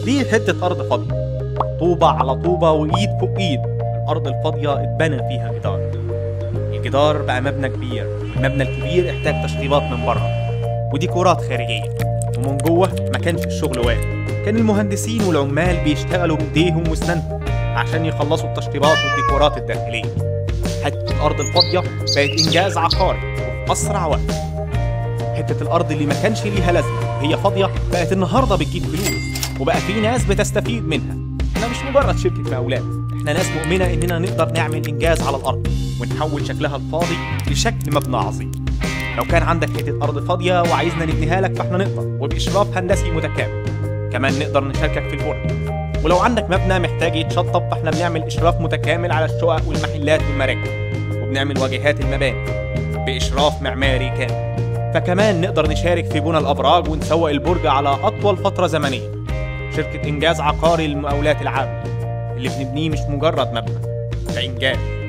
دي حتة أرض فاضية طوبة على طوبة وإيد فوق إيد الأرض الفاضية اتبنى فيها جدار الجدار بقى مبنى كبير المبنى الكبير احتاج تشطيبات من بره وديكورات خارجية ومن جوه ما كانش الشغل واقف كان المهندسين والعمال بيشتغلوا بإيديهم وأسنانهم عشان يخلصوا التشطيبات والديكورات الداخلية حتة الأرض الفاضية بقت إنجاز عقاري وفي أسرع وقت حتة الأرض اللي ما كانش ليها لازمة وهي فاضية بقت النهاردة بتجيب فلوس وبقى في ناس بتستفيد منها احنا مش مجرد شركة مقاولات احنا ناس مؤمنة إننا نقدر نعمل إنجاز على الأرض ونحول شكلها الفاضي لشكل مبنى عظيم لو كان عندك حتة أرض فاضية وعايزنا نبنيها لك فاحنا نقدر وبإشراف هندسي متكامل كمان نقدر نشاركك في البنى ولو عندك مبنى محتاج يتشطب فاحنا بنعمل إشراف متكامل على الشقق والمحلات والمراكز وبنعمل واجهات المباني بإشراف معماري كامل فكمان نقدر نشارك في بنى الأبراج ونسوق البرج على أطول فترة زمنية شركة إنجاز عقاري للمقاولات العامة اللي بنبنيه مش مجرد مبنى ده إنجاز